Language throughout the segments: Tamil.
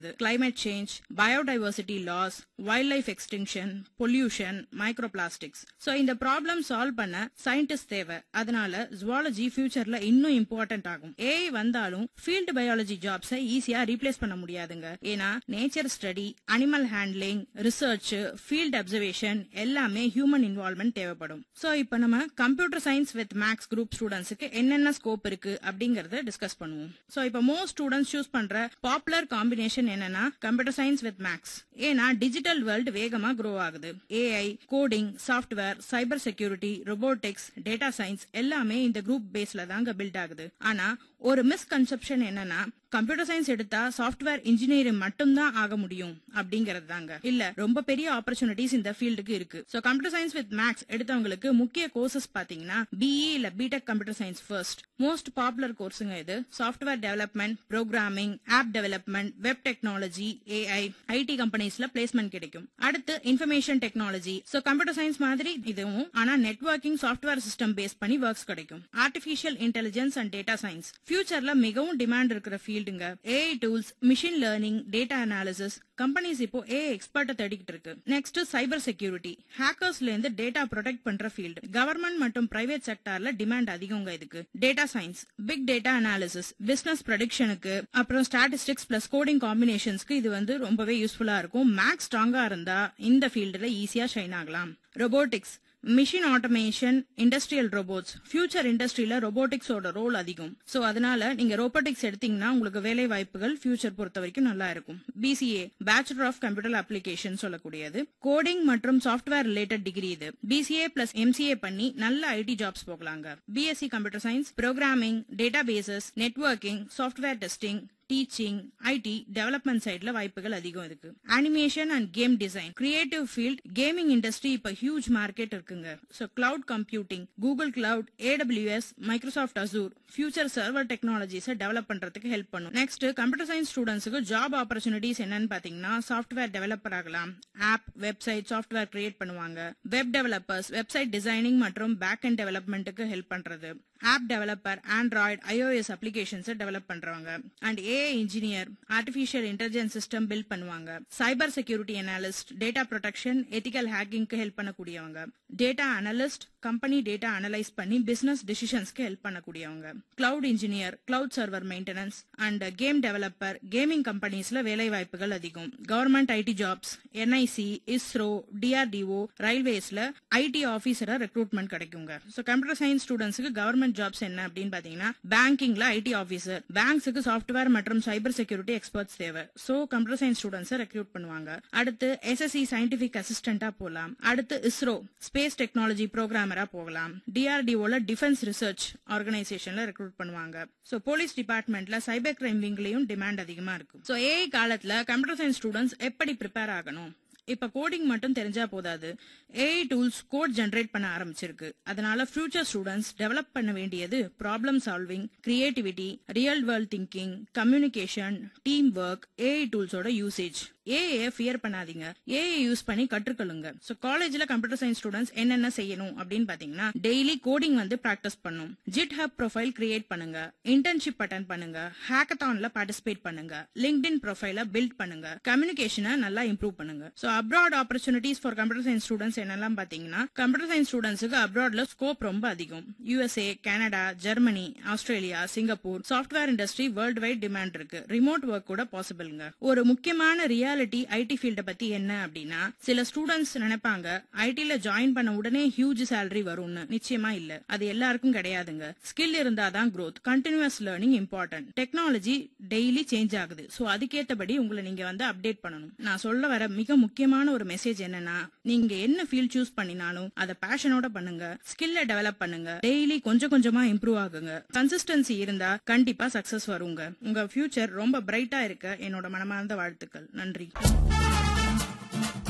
climate change, biodiversity loss, wildlife extinction, pollution, microplastics. So இந்த ப்ராப்ளம் சால்வ் பண்ண சயின்டிஸ்ட் தேவை அதனால ஜுவாலஜி ஃபியூச்சர்ல இன்னும் இம்பார்ட்டன்ட் ஆகும் ஏஐ வந்தாலும் ஃபீல்டு பயாலஜி ஜாப்ஸை ஈஸியா ரீப்ளேஸ் பண்ண முடியாதுங்க ஏன்னா nature study animal handling research field observation எல்லாமே ஹியூமன் இன்வால்மெண்ட் தேவைப்படும் ஸோ இப்போ நம்ம computer science with maths group ஸ்டூடெண்ட்ஸுக்கு என்னென்ன ஸ்கோப் இருக்கு அப்படிங்கறத டிஸ்கஸ் பண்ணுவோம் ஸோ இப்போ மோஸ்ட் ஸ்டூடெண்ட்ஸ் சூஸ் பண்ற பாப்புலர் காம்பினேஷன் என்னன்னா கம்ப்யூட்டர் சயின்ஸ் வித் மேக்ஸ் ஏன்னா டிஜிட்டல் வேர்ல்டு வேகமா க்ரோ ஆகுது AI coding software cyber security robotics data science எல்லாமே இந்த குரூப் பேஸ்ல தாங்க பில்ட் ஆகுது ஆனா ஒரு மிஸ்கன்செப்ஷன் என்னன்னா கம்ப்யூட்டர் சயின்ஸ் எடுத்தா சாஃப்ட்வேர் இன்ஜினியரிங் மட்டும்தான் ஆக முடியும் அப்படிங்கறது தாங்க இல்ல ரொம்ப பெரிய ஆப்பர்ச்சுனிட்டிஸ் இந்த ஃபீல்டுக்கு இருக்கு so computer science with maths எடுத்தவங்களுக்கு முக்கிய கோர்சஸ் பாத்தீங்கன்னா பிஇ இல்ல BTech computer science first most popular கோர்ஸுங்க இது software development programming app development web technology AI IT கம்பெனிஸ்ல பிளேஸ்மெண்ட் கிடைக்கும் அடுத்து information technology so computer science மாதிரி இதுவும் ஆனா நெட்வொர்க்கிங் சாஃப்ட்வேர் சிஸ்டம் பேஸ் பண்ணி ஒர்க்ஸ் கிடைக்கும் artificial intelligence and data science ஃபியூச்சர்ல மிகவும் டிமாண்ட் இருக்கிற ஃபீல்டுங்க AI tools machine learning data analysis companies இப்போ ஏஐ எக்ஸ்பர்ட்டை தேடிக்கிட்டு இருக்கு நெக்ஸ்ட் சைபர் செக்யூரிட்டி ஹேக்கர்ஸ்ல இருந்து டேட்டா ப்ரொடெக்ட் பண்ற ஃபீல்டு கவர்மெண்ட் மற்றும் பிரைவேட் செக்டார்ல டிமாண்ட் அதிகங்க இதுக்கு data science big data analysis business ப்ரொடிக்ஷனுக்கு அப்புறம் ஸ்டாட்டிஸ்டிக்ஸ் பிளஸ் கோடிங் காம்பினேஷன்ஸ்க்கு இது வந்து ரொம்பவே யூஸ்ஃபுல்லா இருக்கும் மேக்ஸ் ஸ்ட்ராங்கா இருந்தா இந்த ஃபீல்டுல ஈஸியா ஷைன் ஆகலாம் robotics machine automation industrial robots future இண்டஸ்ட்ரியில ரோபோட்டிக்ஸோட ரோல் அதிகம் சோ அதனால நீங்க ரோபோட்டிக்ஸ் எடுத்தீங்கன்னா உங்களுக்கு வேலை வாய்ப்புகள் ஃபியூச்சர் பொறுத்த வரைக்கும் நல்லா இருக்கும் BCA bachelor of computer application சொல்லக்கூடியது கோடிங் மற்றும் சாஃப்ட்வேர் ரிலேட்டட் டிகிரி இது பிசிஏ பிளஸ் எம்சிஏ பண்ணி நல்ல ஐடி ஜாப்ஸ் போகலாங்க BSc computer science programming data bases networking software testing teaching IT development சைட்ல வாய்ப்புகள் அதிகம் இருக்கு animation and game design creative field gaming industry இப்ப ஹியூஜ் மார்க்கெட் இருக்குங்க so cloud computing Google cloud AWS Microsoft Azure future server டெக்னாலஜிஸை டெவலப் பண்றதுக்கு ஹெல்ப் பண்ணும் நெக்ஸ்ட் கம்ப்யூட்டர் சயின்ஸ் ஸ்டூடெண்ட்ஸுக்கு ஜாப் ஆப்பர்ச்சுனிட்டிஸ் என்னன்னு பாத்தீங்கன்னா சாஃப்ட்வேர் டெவலப்பர் ஆகலாம் ஆப் வெப்சைட் சாஃப்ட்வேர் கிரியேட் பண்ணுவாங்க வெப் டெவலப்பர்ஸ் வெப்சைட் டிசைனிங் மற்றும் பேக் அண்ட் டெவலப்மெண்ட்டுக்கு ஹெல்ப் பண்றது ஆப் டெவலப்பர் ஆண்ட்ராய்டு ஐஓஎஸ் அப்ளிகேஷன்ஸை டெவலப் பண்றவங்க and AI engineer artificial intelligence system build பண்ணுவாங்க cyber security analyst data protection ethical ஹேக்கிங்க்கு ஹெல்ப் பண்ணக்கூடியவங்க data analyst company data analyse பண்ணி பிசினஸ் டிசிஷன்ஸ்க்கு ஹெல்ப் பண்ணக்கூடியவங்க cloud engineer cloud server maintenance and game developer gaming கம்பெனிஸ்ல வேலை வாய்ப்புகள் அதிகம் government IT jobs NIC ISRO DRDO ரயில்வேஸ்ல ஐடி ஆபீசரா ரெக்ரூட்மெண்ட் கிடைக்குங்க ஸோ கம்ப்யூட்டர் சயின்ஸ் ஸ்டூடெண்ட்ஸ்க்கு கவர்மெண்ட் ஜாப்ஸ் என்ன அப்படின்னு பாத்தீங்கன்னா பேங்கிங்ல ஐடி ஆபீசர் பேங்க்ஸுக்கு சாஃப்ட்வேர் மற்றும் சைபர் செக்யூரிட்டி எக்ஸ்பர்ட்ஸ் தேவை ஸோ கம்ப்யூட்டர் சயின்ஸ் ஸ்டூடெண்ட்ஸை ரெக்ரூட் பண்ணுவாங்க அடுத்து எஸ்எஸ்சி சயின்டிபிக் அசிஸ்டண்டா போகலாம் அடுத்து இஸ்ரோ ஸ்பேஸ் டெக்னாலஜி ப்ரோக்ராமரா போகலாம் டிஆர்டிஓல டிஃபென்ஸ் ரிசர்ச் ஆர்கனைசேஷன்ல ரெக்ரூட் பண்ணுவாங்க ஸோ போலீஸ் டிபார்ட்மெண்ட்ல சைபர் கிரைம் விங்லயும் டிமாண்ட் அதிகமா இருக்கும் ஸோ ஏஐ காலத்துல கம்ப்யூட்டர் சயின்ஸ் ஸ்டூடெண்ட்ஸ் எப்படி ப்ரிப்பேர் ஆகணும் இப்ப கோடிங் மட்டும் தெரிஞ்சா போதாது ஏஐ டூல்ஸ் கோட் ஜெனரேட் பண்ண ஆரம்பிச்சிருக்கு அதனால ஃபியூச்சர் ஸ்டூடெண்ட்ஸ் டெவலப் பண்ண வேண்டியது problem solving creativity real world thinking communication team work AI டூல்ஸோட யூசேஜ் ஏஐ ஃபியர் பண்ணாதீங்க ஏஐ யூஸ் பண்ணி கற்றுக்கொள்ளுங்க ஸோ காலேஜ்ல கம்ப்யூட்டர் சயின்ஸ் ஸ்டூடெண்ட்ஸ் என்னென்ன செய்யணும் அப்படின்னு பாத்தீங்கன்னா டெய்லி கோடிங் வந்து ப்ராக்டிஸ் பண்ணும் ஜிட் ஹப் ப்ரொஃபைல் கிரியேட் பண்ணுங்க இன்டர்ன்ஷிப் அட்டன் பண்ணுங்க ஹேக்கத்தான்ல பார்ட்டிசிபேட் பண்ணுங்க லிங்க்டின் ப்ரொஃபைல பில்ட் பண்ணுங்க கம்யூனிகேஷனை நல்லா இம்ப்ரூவ் பண்ணுங்க so abroad opportunities for computer science students என்னெல்லாம் பாத்தீங்கன்னா கம்ப்யூட்டர் சயின்ஸ் ஸ்டூடெண்ட்ஸுக்கு அப்ராட்ல ஸ்கோப் ரொம்ப அதிகம் USA Canada Germany Australia Singapore software industry world wide demand இருக்கு ரிமோட் ஒர்க் கூட பாசிபிள்ங்க ஒரு முக்கியமான ரியாலிட்டி ஐடி ஃபீல்ட பத்தி என்ன அப்படின்னா சில ஸ்டூடெண்ட்ஸ் நினைப்பாங்க ஐடில ஜாயின் பண்ண உடனே ஹியூஜ் சேலரி வரும்னு நிச்சயமா இல்ல அது எல்லாருக்கும் கிடையாதுங்க ஸ்கில் இருந்தாதான் growth continuous learning important technology daily change ஆகுது சோ அதுக்கேத்தபடி உங்களை நீங்க வந்து அப்டேட் பண்ணணும் நான் சொல்ல வர மிக முக்கியமான ஒரு மெசேஜ் என்னன்னா நீங்க என்ன ஃபீல்ட் சூஸ் பண்ணினாலும் அதை பேஷனோட பண்ணுங்க ஸ்கில்ல டெவலப் பண்ணுங்க டெய்லி கொஞ்சம் கொஞ்சமா இம்ப்ரூவ் ஆகுங்க கன்சிஸ்டன்சி இருந்தா கண்டிப்பா சக்சஸ் வருங்க உங்க ஃபியூச்சர் ரொம்ப பிரைட்டா இருக்க என்னோட மனமார்ந்த வாழ்த்துக்கள் நன்றி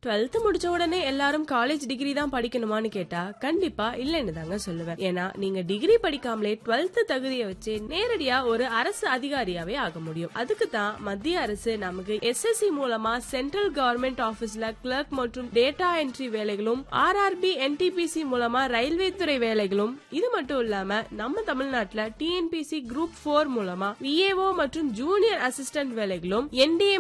டுவெல்த் முடிச்ச உடனே எல்லாரும் காலேஜ் டிகிரி தான் படிக்கணுமான்னு கேட்டா கண்டிப்பா இல்லைன்னு தாங்க சொல்லுவேன் ஏன்னா நீங்க டிகிரி படிக்காமலே டுவெல்த் தகுதியை வச்சு நேரடியா ஒரு அரசு அதிகாரியாவே ஆக முடியும் அதுக்கு தான் மத்திய அரசு நமக்கு எஸ்எஸ்சி மூலமா சென்ட்ரல் கவர்மெண்ட் ஆபீஸ்ல கிளர்க் மற்றும் டேட்டா என்ட்ரி வேலைகளும் ஆர்ஆர்பி என்டிபிசி மூலமா ரயில்வே துறை வேலைகளும் இது மட்டும் இல்லாம நம்ம தமிழ்நாட்டுல டிஎன்பிசி குரூப் போர் மூலமா விஏஓ மற்றும் ஜூனியர் அசிஸ்டன்ட் வேலைகளும் என்டிஏ